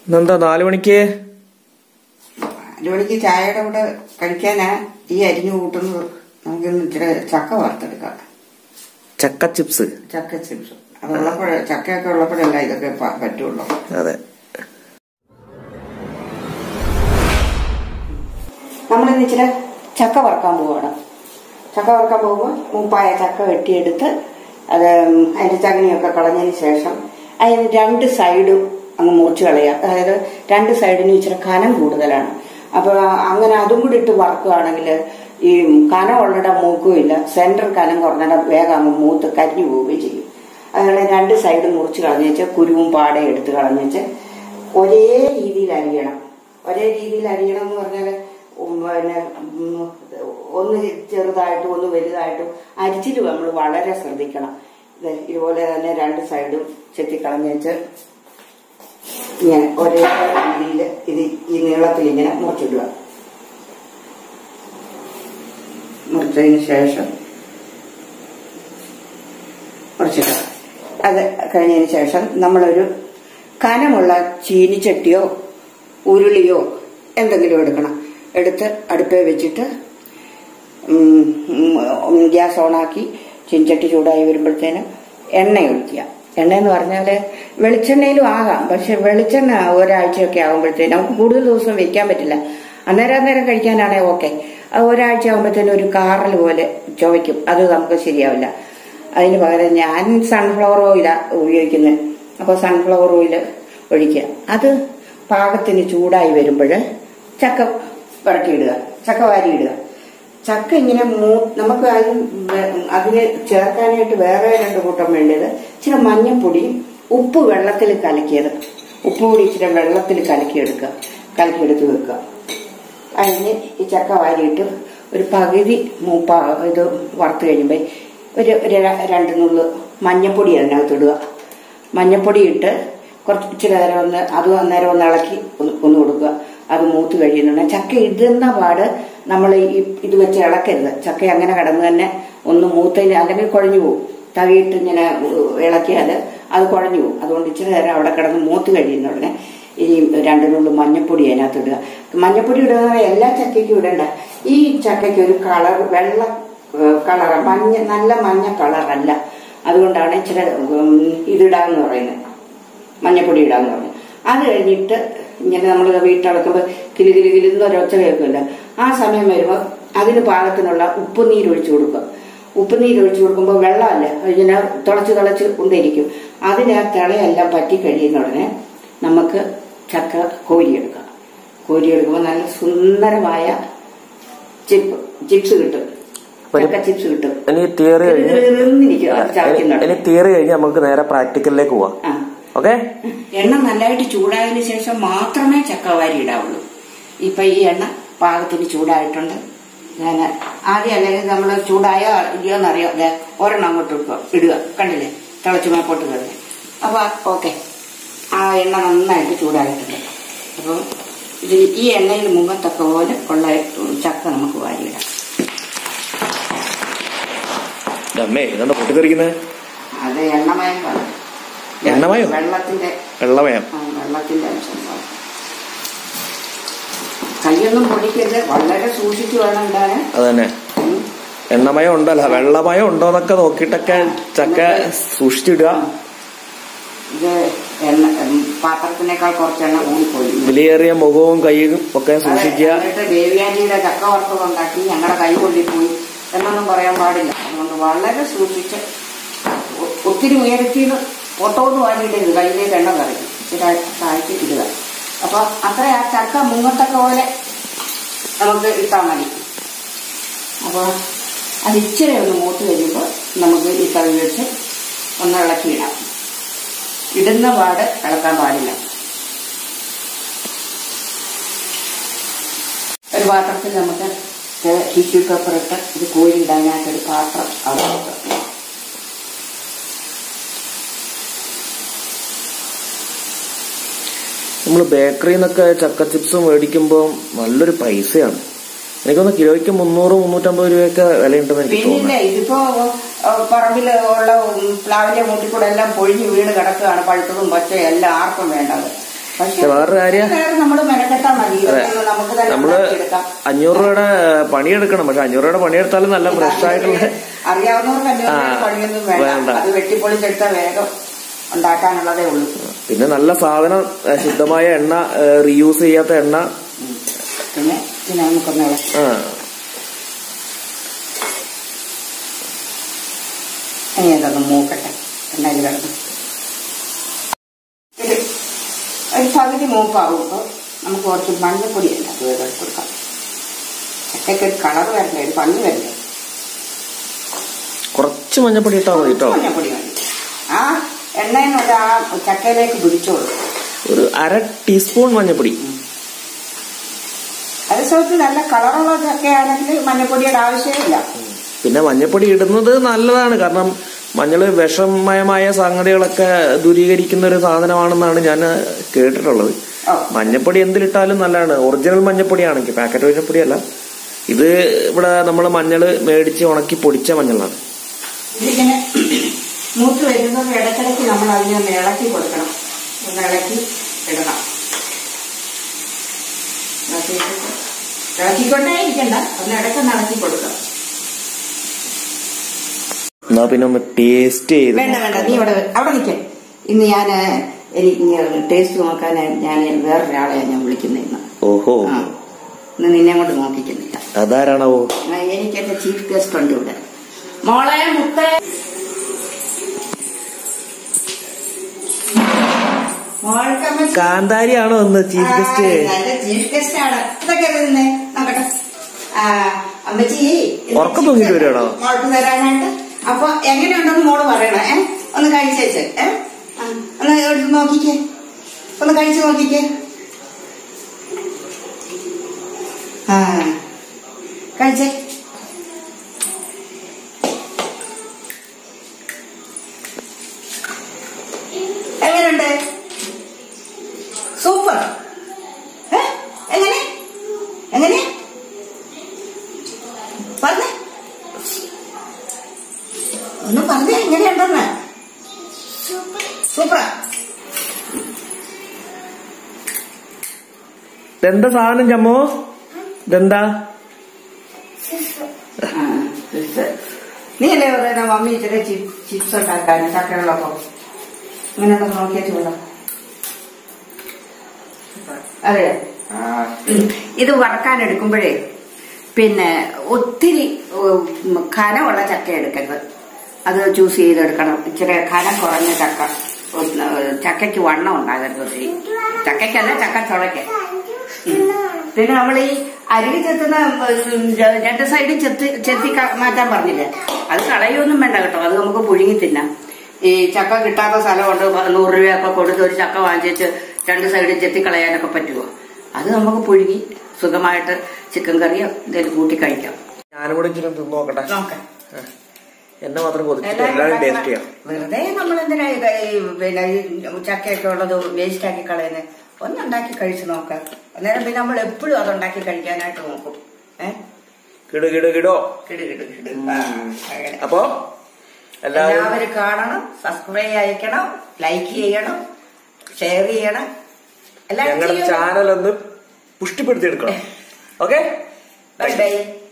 ഇന്നെന്താ നാലു മണിക്ക് നാല് മണിക്ക് ചായയുടെ കൂടെ കഴിക്കാനാ ഈ അരിഞ്ഞു കൂട്ടുന്നത് നമുക്ക് ഇച്ചിരി ചക്ക വറുത്തെടുക്കാം ചക്ക ചിപ്സ് ചക്ക ചിപ്സ് അതുള്ളപ്പോഴേ ചക്കയൊക്കെ ഉള്ളപ്പോഴല്ല ഇതൊക്കെ പ- പറ്റുള്ളൂ അതെ നമ്മളിന്ന് ഇച്ചിരി ചക്ക വറുക്കാൻ പോവാണ് ചക്ക വറുക്കാൻ പോകുമ്പോൾ മൂപ്പായ ചക്ക വെട്ടിയെടുത്ത് അത് അതിന്റെ ചകനിയൊക്കെ കളഞ്ഞതിന് ശേഷം അതിന് രണ്ട് സൈഡും അങ്ങ് മുറിച്ച് കളയുക അതായത് രണ്ട് സൈഡിനും ഇച്ചിരി കനം കൂടുതലാണ് അപ്പൊ അങ്ങനെ അതും കൂടി ഇട്ട് വറുക്കുകയാണെങ്കിൽ ഈ കനം ഉള്ളിട മൂക്കുകയില്ല സെന്റർ കനം കുറഞ്ഞിട വേഗം അങ്ങ് മൂത്ത് കരിഞ്ഞു പോവുകയും ചെയ്യും അതുപോലെ രണ്ട് സൈഡും മുറിച്ച് കളഞ്ഞേച്ച് കുരുവും പാടയും എടുത്ത് കളഞ്ഞേച്ച് ഒരേ രീതിയിൽ അരിയണം ഒരേ രീതിയിൽ അരിയണം എന്ന് പറഞ്ഞാൽ പിന്നെ ഉം, ഒന്ന് ചെറുതായിട്ടും ഒന്ന് വലുതായിട്ടും അരിച്ചിട്ട് നമ്മൾ വളരെ ശ്രദ്ധിക്കണം ഇത് ഇതുപോലെ തന്നെ രണ്ട് സൈഡും ചെത്തിക്കളഞ്ഞേച്ച് ഇങ്ങനെ ഒരേ രീതിയിൽ ഇത് ഈ നീളത്തിൽ ഇങ്ങനെ മുറിച്ചിടുക മുറിച്ചതിന് ശേഷം മുറിച്ചിടുക അത് കഴിഞ്ഞതിന് ശേഷം നമ്മളൊരു കനമുള്ള ചീനിച്ചട്ടിയോ ഉരുളിയോ എന്തെങ്കിലും എടുക്കണം എടുത്ത് അടുപ്പേ വെച്ചിട്ട് ഉം, ഉം, ഗ്യാസ് ഓണാക്കി ചീനിച്ചട്ടി ചൂടായി വരുമ്പോഴത്തേനും എണ്ണ ഒഴിക്കുക എണ്ണ എന്ന് പറഞ്ഞാൽ വെളിച്ചെണ്ണയിലും ആകാം പക്ഷെ വെളിച്ചെണ്ണ ഒരാഴ്ചയൊക്കെ ആകുമ്പോഴത്തേനും നമുക്ക് കൂടുതൽ ദിവസം വെക്കാൻ പറ്റില്ല അന്നേരം അന്നേരം കഴിക്കാനാണെ ഓക്കെ അത് ഒരാഴ്ച ആകുമ്പോഴത്തേനും ഒരു കാറൽ പോലെ ചുവയ്ക്കും അത് നമുക്ക് ശരിയാവില്ല അതിന് പകരം ഞാൻ സൺഫ്ലവർ ഓയിലാണ് ഉപയോഗിക്കുന്നത് അപ്പോൾ സൺഫ്ലവർ ഓയിൽ ഒഴിക്കുക അത് പാകത്തിന് ചൂടായി വരുമ്പോൾ ചക്ക പുരട്ടിയിടുക ചക്ക വാരിയിടുക ചക്ക ഇങ്ങനെ മൂ നമുക്ക് അതിന് വേ- അതിന് ചേർക്കാനായിട്ട് വേറെ രണ്ട് കൂട്ടം വേണ്ടത് ഇച്ചിരി മഞ്ഞപ്പൊടിയും ഉപ്പ് വെള്ളത്തിൽ കലക്കിയത് ഉപ്പ് കൂടി ഇച്ചിരി വെള്ളത്തിൽ കലക്കിയെടുക്കുക കലക്കിയെടുത്ത് വെക്കുക അതിന് ഈ ചക്ക വാരിയിട്ട് ഒരു പകുതി മൂപ്പ ഇത് വറുത്ത് കഴിയുമ്പോൾ ഒരു ഒരു ര- രണ്ട് നുള്ളു മഞ്ഞപ്പൊടി അതിനകത്ത് ഇടുക മഞ്ഞപ്പൊടി ഇട്ട് കുറച്ച് ഇച്ചിരി നേരം ഒന്ന് അതും അന്നേരം ഒന്ന് ഇളക്കി ഒന്ന് ഒന്ന് കൊടുക്കുക അത് മൂത്ത് കഴിയുന്നുണ്ട് ചക്ക ഇടുന്ന പാട് നമ്മൾ ഈ ഇത് വെച്ച് ഇളക്കരുത് ചക്ക അങ്ങനെ കിടന്ന് തന്നെ ഒന്ന് മൂത്തതിന് അല്ലെങ്കിൽ കുഴഞ്ഞു പോകും തവിയിട്ട് ഇങ്ങനെ ഇളക്കിയാൽ അത് കുഴഞ്ഞു പോകും അതുകൊണ്ട് ഇച്ചിരി നേരം അവിടെ കിടന്ന് മൂത്ത് കഴിയുന്ന ഉടനെ ഈ രണ്ട് നുള്ളു മഞ്ഞപ്പൊടി അതിനകത്ത് ഇടുക മഞ്ഞപ്പൊടി ഇടുക എന്ന് പറഞ്ഞാൽ എല്ലാ ചക്കയ്ക്കും ഇടണ്ട ഈ ചക്കയ്ക്ക് ഒരു കളർ വെള്ള കളർ മഞ്ഞ നല്ല മഞ്ഞ കളറല്ല അതുകൊണ്ടാണ് ഇച്ചിരി ഉം, ഇതിടാന്ന് പറയുന്നത് മഞ്ഞപ്പൊടി ഇടാന്ന് പറഞ്ഞു അത് കഴിഞ്ഞിട്ട് ഇങ്ങനെ നമ്മൾ വീട്ടിളക്കുമ്പോൾ കിലി കിലി കിലിന്ന് ഒരൊച്ച കേൾക്കില്ല ആ സമയം വരുമ്പോൾ അതിന് പാകത്തിനുള്ള ഉപ്പുനീര് ഒഴിച്ചു കൊടുക്കുക ഉപ്പുനീര് ഒഴിച്ചു കൊടുക്കുമ്പോൾ വെള്ളമല്ല ഇങ്ങനെ തിളച്ച് തിളച്ച് കൊണ്ടിരിക്കും അതിന് ആ തിളയെല്ലാം പറ്റി കഴിയുന്ന ഉടനെ നമുക്ക് ചക്ക കോരിയെടുക്കാം കോരിയെടുക്കുമ്പോൾ നല്ല സുന്ദരമായ ചിപ്പ് ചിപ്സ് കിട്ടും ചക്ക ചിപ്സ് കിട്ടും ഇനി തിയറി കഴിഞ്ഞ് ഇരിക്കും അത് ഇനി ചവയ്ക്കുന്നുണ്ട് തിയറി കഴിഞ്ഞ് നമുക്ക് നേരെ പ്രാക്ടിക്കലിലേക്ക് പോവാം ആ ഓക്കെ എണ്ണ നല്ലതായിട്ട് ചൂടായതിനു ശേഷം മാത്രമേ ചക്കവാരി ഇടാവുള്ളൂ ഇപ്പൊ ഈ എണ്ണ പാകത്തിന് ചൂടായിട്ടുണ്ട് ഞാൻ ആദ്യം അല്ലെങ്കിൽ നമ്മൾ ചൂടായോ ഇല്ലയോ എന്നറിയോ ദേ ഒരെണ്ണം അങ്ങോട്ട് ഇടുക ഇടുക കണ്ടില്ലേ തിളച്ച് മേപ്പോട്ട് കയറി അപ്പൊ ഓക്കെ ആ എണ്ണ നന്നായിട്ട് ചൂടായിട്ടുണ്ട് അപ്പം ഇത് ഈ എണ്ണയിൽ മുമ്പത്തൊക്കെ പോലെ ഉള്ള ചക്ക നമുക്ക് വാരിയിടാം അമ്മേ ഇതെന്താ പൊട്ടിത്തെറിക്കുന്നത് അത് എണ്ണമയം പോലെ. എണ്ണമയോ? വെള്ളത്തിന്റെ വെള്ളമയം ആ, വെള്ളത്തിന്റെ അംശം ഉണ്ടാവും. കൈയൊന്നും പൊടിക്കരുത് വളരെ സൂക്ഷിച്ചു വേണം ഇടാൻ അത് തന്നെ എണ്ണമയം ഉണ്ടല്ലോ വെള്ളമയം ഉണ്ടോ എന്നൊക്കെ നോക്കിയിട്ടൊക്കെ ചക്ക സൂക്ഷിച്ചിടുക ഇത് എണ്ണ ഉം, പാത്രത്തിനേക്കാൾ കുറച്ച് എണ്ണ കൂടിപ്പോയി വിലയേറിയ മുഖവും കൈയും ഒക്കെ സൂക്ഷിക്കുക എന്നിട്ട് ദേവിയാനിയുടെ ചക്ക വറുത്തത് ഉണ്ടാക്കി ഞങ്ങളുടെ കൈ കൊള്ളിപ്പോയി എന്നൊന്നും പറയാൻ പാടില്ല അതുകൊണ്ട് വളരെ സൂക്ഷിച്ച് ഒ- ഒത്തിരി ഉയരത്തിൽ ഒട്ടോന്ന് വാങ്ങിയിടരുത് കയ്യിലേക്ക് എണ്ണ കറി ഇച്ചിരി താഴ്ത്തി ഇടുക അപ്പൊ അത്ര ആ ചക്ക മുങ്ങത്തക്ക പോലെ നമുക്ക് ഇട്ടാൽ മതി അപ്പോൾ അത് ഇച്ചിരി ഒന്ന് മൂത്ത് കഴിയുമ്പോൾ നമുക്ക് ഈ തവി വെച്ച് ഒന്ന് ഇളക്കിയിടാം ഇടുന്ന പാട് ഇളക്കാൻ പാടില്ല ഒരു പാത്രത്തിൽ നമുക്ക് ടിഷ്യൂ പേപ്പർ ഇട്ട് ഇത് കോരി ഇടാനായിട്ട് ഒരു പാത്രം അവിടെ വെക്കുക. നമ്മൾ ബേക്കറിയിൽ നിന്നൊക്കെ ചക്ക ചിപ്സ് മേടിക്കുമ്പോൾ നല്ലൊരു പൈസയാണ് എനിക്കൊന്ന് കിലോയ്ക്ക് മുന്നൂറ് മുന്നൂറ്റമ്പത് രൂപയൊക്കെ വിലയുണ്ടെന്ന് എനിക്ക് പിന്നില്ല തോന്നുന്നു ഇതിപ്പോ ഏഹ്, പറമ്പിൽ ഉള്ള ഉം, പ്ലാവിന്റെ മൂട്ടിൽ കൂടെ എല്ലാം പൊഴിഞ്ഞ് വീണ് കിടക്കുകയാണ് പഴുത്തതും പച്ചയും എല്ലാം ആർക്കും വേണ്ടത് പക്ഷെ വേറൊരു കാര്യം വേറെ നമ്മൾ മെനക്കെട്ടാ മതി അതെ ഇതൊക്കെ നമുക്ക് തന്നെ നമ്മള് ഉണ്ടാക്കിയെടുക്കാം അഞ്ഞൂറ് രൂപയുടെ പണിയെടുക്കണം പക്ഷെ അഞ്ഞൂറ് രൂപയുടെ പണിയെടുത്താലും നല്ല ഫ്രഷ് ആയിട്ടുള്ള അറിയാവുന്നവർക്ക് അഞ്ഞൂറ് ആ, രൂപ പണിയൊന്നും വേണ്ട വേണ്ട. അത് വെട്ടിപ്പൊളിച്ചെടുത്താൽ വേഗം ഉണ്ടാക്കാനുള്ളതേ ഉള്ളൂ പിന്നെ നല്ല സാധനം ഏ, ശുദ്ധമായ എണ്ണ റീയൂസ് ചെയ്യാത്ത എണ്ണ പിന്നെ പിന്നെ നമുക്കൊന്ന് ഇളക്കി. ആ ഇനി അതൊന്ന് മൂക്കട്ടെ എണ്ണയിൽ കിടന്നു ഇത് ഒരു പകുതി മൂപ്പാവുമ്പോൾ നമുക്ക് കുറച്ച് മഞ്ഞപ്പൊടി ഉണ്ട് അത് വേറെ കൊടുക്കാം ചക്കയ്ക്ക് ഒരു കളർ വരണ്ടേ ഒരു ഭംഗി വരണ്ടേ കുറച്ച് മഞ്ഞപ്പൊടി ഇട്ടാൽ മതി കേട്ടോ മഞ്ഞപ്പൊടി മതി ആ എണ്ണയിനോട് ആ ചക്കയിലേക്ക് പിടിച്ചോളൂ ഒരു അര ടീസ്പൂൺ മഞ്ഞപ്പൊടി അതേ സമയത്ത് നല്ല കളറുള്ള ചക്കയാണെങ്കിൽ മഞ്ഞപ്പൊടിയുടെ ആവശ്യമില്ല പിന്നെ മഞ്ഞപ്പൊടി ഇടുന്നത് നല്ലതാണ് കാരണം മഞ്ഞൾ വിഷമയമായ സംഗതികളൊക്കെ ദൂരീകരിക്കുന്ന ഒരു സാധനമാണെന്നാണ് ഞാൻ കേട്ടിട്ടുള്ളത് ഓ മഞ്ഞപ്പൊടി എന്തിലിട്ടാലും നല്ലതാണ് ഒറിജിനൽ മഞ്ഞപ്പൊടിയാണെങ്കിൽ പാക്കറ്റ് മഞ്ഞപ്പൊടിയല്ല ഇത് ഇവിടെ നമ്മൾ മഞ്ഞൾ മേടിച്ച് ഉണക്കി പൊടിച്ച മഞ്ഞളാണ് ഇതിങ്ങനെ മൂത്ത് വരുന്നത് ഇടയ്ക്കിടയ്ക്ക് നമ്മൾ അതിനെ ഒന്ന് ഇളക്കി കൊടുക്കണം ഒന്ന് ഇളക്കി ഇടണം ഇളക്കിയിട്ട് ഇളക്കിക്കൊണ്ടേ ഇരിക്കണ്ട ഒന്ന് ഇടയ്ക്കൊന്ന് ഇളക്കി കൊടുക്കണം എന്നാ പിന്നെ ഒന്ന് ടേസ്റ്റ് ചെയ്ത് വേണ്ട വേണ്ട നീ ഇവിടെ അവിടെ നിൽക്കേ ഇന്ന് ഞാൻ എനിക്ക് ടേസ്റ്റ് നോക്കാൻ ഞാൻ വേറൊരാളെ ഞാൻ വിളിക്കുന്നത് ഇന്ന് ഓഹോ ആ ഇന്ന് നിന്നെ കൊണ്ട് നോക്കിക്കുന്നില്ല അതാരാണാവോ ആ, എനിക്ക് എന്റെ ചീഫ് ഗസ്റ്റ് ഉണ്ട് ഇവിടെ മോളെ മുത്തേ മോൾക്കമ്മ കാന്താരിയാണോ ഒന്ന് ചീഫ് ഗസ്റ്റ് ചീഫ് ഗസ്റ്റ് ആണ് ഇതൊക്കെ നിന്നേ നോക്കട്ടെ ആ അമ്മച്ചി ഇന്ന് ഉറക്കം chief തൂങ്ങിയിട്ട് guest വരികയാണോ? മോൾക്ക് തരാനായിട്ട് അപ്പൊ എങ്ങനെയുണ്ടെന്ന് മോള് പറയണേ ഏ ഒന്ന് കഴിച്ചേച്ച് ഏ ആ, ഒന്ന് എടുത്ത് നോക്കിക്കേ ഒന്ന് കഴിച്ചു നോക്കിക്കേ ആ കഴിച്ചേ എങ്ങനെയുണ്ട് സൂപ്പർ ഏ? എങ്ങനെ എങ്ങനെ പറഞ്ഞേ ഒന്ന് പറഞ്ഞേ എങ്ങനെയുണ്ടെന്ന് സൂപ്പർ ഇതെന്താ സാധനം ചമ്മോ ഇതെന്താ നീ അല്ലേ പറയുന്ന മമ്മി ഇച്ചിരി ചിപ്സ് ഉണ്ടാക്കാൻ ചക്കകളൊപ്പം ഇങ്ങനെ ഒന്ന് നോക്കിയിട്ട് വിടാം അതെ ഉം. ഇത് വറക്കാൻ എടുക്കുമ്പോഴേ പിന്നെ ഒത്തിരി ഉം, കനമുള്ള ചക്ക എടുക്കരുത് അത് ചൂസ് ചെയ്തെടുക്കണം ഇച്ചിരി കനം കുറഞ്ഞ ചക്ക ഒന്ന് ചക്കയ്ക്ക് വണ്ണം ഉണ്ടാകരുത് ഒത്തിരി ചക്കയ്ക്കല്ല ചക്ക ചുളയ്ക്ക് പിന്നെ നമ്മൾ ഈ അരുവി ചെത്തുന്ന ഉം, ര- രണ്ട് സൈഡും ചെത്തി ചെത്തി ക- മാറ്റാൻ പറഞ്ഞില്ലേ അത് കളയൊന്നും വേണ്ട കേട്ടോ അത് നമുക്ക് പുഴുങ്ങി തിന്നാം ഈ ചക്ക കിട്ടാത്ത സ്ഥലമുണ്ട് പ- നൂറ് രൂപയൊക്കെ കൊടുത്ത് ഒരു ചക്ക വാങ്ങിച്ച് രണ്ട് സൈഡും ചെത്തി കളയാനൊക്കെ പറ്റുമോ അത് നമുക്ക് പുഴുങ്ങി സുഖമായിട്ട് ചിക്കൻ കറിയോ എന്തെങ്കിലും കൂട്ടി കഴിക്കാം ഞാനും കൂടെ ഇച്ചിരി തിന്നു നോക്കട്ടെ നോക്കാം ആ. എന്നെ മാത്രം കൊതിച്ചിട്ട് എല്ലാവരും ടേസ്റ്റ് ചെയ്യാം വെറുതെ നമ്മൾ എന്തിനാ ഇത് ഈ പിന്നെ ഈ ചക്കയൊക്കെ ഉള്ളത് വേസ്റ്റ് ആക്കി കളയുന്നത് ഒന്നുണ്ടാക്കി കഴിച്ചു നോക്കാം അന്നേരം പിന്നെ നമ്മൾ എപ്പോഴും അതുണ്ടാക്കി കഴിക്കാനായിട്ട് നോക്കും ഏഹ് കിടു കിടു കിടോ കിടു കിടു കിടു ആ, അങ്ങനെ. അപ്പോ എല്ലാവരും എല്ലാവരും കാണണം സബ്സ്ക്രൈബ് അയക്കണം ലൈക്ക് ചെയ്യണം ഷെയർ ചെയ്യണം എല്ലാം ഞങ്ങളുടെ ചെയ്യണം ചാനൽ ഒന്ന് പുഷ്ടിപ്പെടുത്തി എടുക്കണം ഓക്കെ ബൈ ബൈ